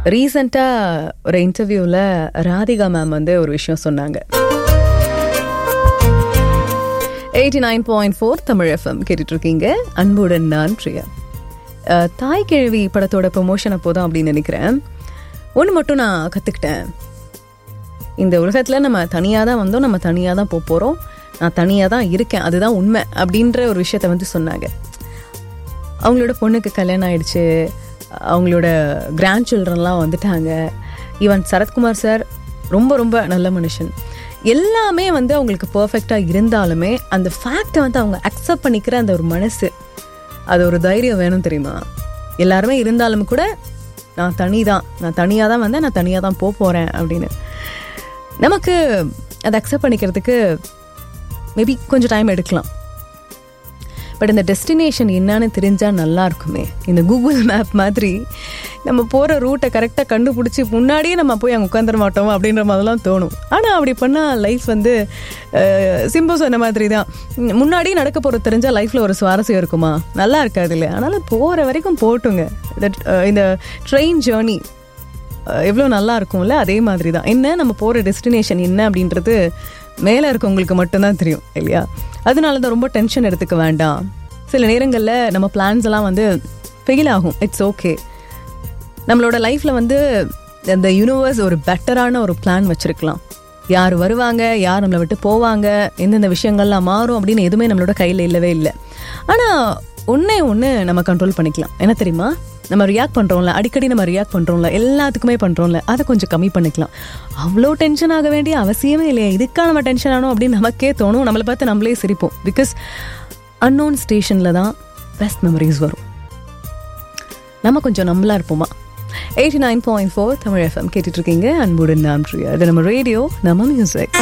ரீசண்டாக ஒரு இன்டர்வியூவில் ராதிகா மேம் வந்து ஒரு விஷயம் சொன்னாங்க eighty nine point four Tamil FM கேட்டுட்டு இருக்கீங்க அன்புடன் நான் பிரியா அஹ், தாய் கிழவி படத்தோட ப்ரொமோஷன் அப்போதான் அப்படின்னு நினைக்கிறேன் ஒன்று மட்டும் நான் கற்றுக்கிட்டேன் இந்த உலகத்தில் நம்ம தனியாக தான் வந்தோம் நம்ம தனியாக தான் போக போகிறோம் நான் தனியாக தான் இருக்கேன் அதுதான் உண்மை அப்படின்ற ஒரு விஷயத்த வந்து சொன்னாங்க அவங்களோட பொண்ணுக்கு கல்யாணம் ஆயிடுச்சு அவங்களோட கிராண்ட் சில்ட்ரன்லாம் வந்துட்டாங்க ஈவன் சரத்குமார் சார் ரொம்ப ரொம்ப நல்ல மனுஷன் எல்லாமே வந்து அவங்களுக்கு பர்ஃபெக்டாக இருந்தாலுமே அந்த ஃபேக்டை வந்து அவங்க அக்செப்ட் பண்ணிக்கிற அந்த ஒரு மனசு அது ஒரு தைரியம் வேணும் தெரியுமா எல்லாருமே இருந்தாலும் கூட நான் தனி தான் நான் தனியாக தான் வந்தேன் நான் தனியாக தான் போக போகிறேன் அப்படின்னு நமக்கு அதை அக்செப்ட் பண்ணிக்கிறதுக்கு மேபி கொஞ்சம் டைம் எடுக்கலாம் பட் இந்த டெஸ்டினேஷன் என்னன்னு தெரிஞ்சால் நல்லா இருக்குமே இந்த கூகுள் மேப் மாதிரி நம்ம போகிற ரூட்டை கரெக்டாக கண்டுபிடிச்சி முன்னாடியே நம்ம போய் அங்கே உட்காந்துட மாட்டோம் அப்படின்ற மாதிரிலாம் தோணும் ஆனால் அப்படி பண்ணால் லைஃப் வந்து சிம்பு சொன்ன மாதிரி தான் உம், முன்னாடியே நடக்க போகிறது தெரிஞ்சால் லைஃப்பில் ஒரு சுவாரஸ்யம் இருக்குமா நல்லா இருக்காது இல்லையா அதனால் போகிற வரைக்கும் போட்டுங்க இந்த, அஹ், இந்த ட்ரெயின் ஜேர்னி எவ்வளோ நல்லா இருக்கும்ல அதே மாதிரி தான் என்ன நம்ம போகிற டெஸ்டினேஷன் என்ன அப்படின்றது மேலே இருக்கவங்களுக்கு மட்டும்தான் தெரியும் இல்லையா அதனால தான் ரொம்ப டென்ஷன் எடுத்துக்க வேண்டாம் சில நேரங்களில் நம்ம பிளான்ஸ் எல்லாம் வந்து ஃபெயில் ஆகும் இட்ஸ் ஓகே நம்மளோட லைஃப்பில் வந்து அந்த யூனிவர்ஸ் ஒரு பெட்டரான ஒரு பிளான் வச்சுருக்கலாம் யார் வருவாங்க யார் நம்மளை விட்டு போவாங்க எந்தெந்த விஷயங்கள்லாம் மாறும் அப்படின்னு எதுவுமே நம்மளோட கையில் இல்லவே இல்லை ஆனால் ஒன்றே ஒன்று நம்ம கண்ட்ரோல் பண்ணிக்கலாம் என்ன தெரியுமா நம்ம ரியாக்ட் பண்ணுறோம்ல அடிக்கடி நம்ம ரியாக்ட் பண்ணுறோம்ல எல்லாத்துக்குமே பண்ணுறோம்ல அதை கொஞ்சம் கம்மி பண்ணிக்கலாம் அவ்வளோ டென்ஷன் ஆக வேண்டிய அவசியமே இல்லையா இதுக்காக நம்ம டென்ஷன் ஆனோம் அப்படின்னு நமக்கே தோணும் நம்மளை பார்த்து நம்மளே சிரிப்போம் பிகாஸ் அன்னோன் ஸ்டேஷனில் தான் பெஸ்ட் மெமரிஸ் வரும் நம்ம கொஞ்சம் நம்மளா இருப்போமா eighty nine point four Tamil FM கேட்டுட்டு இருக்கீங்க அன்புடன் நான் பிரியா இது நம்ம ரேடியோ நம்ம மியூசிக்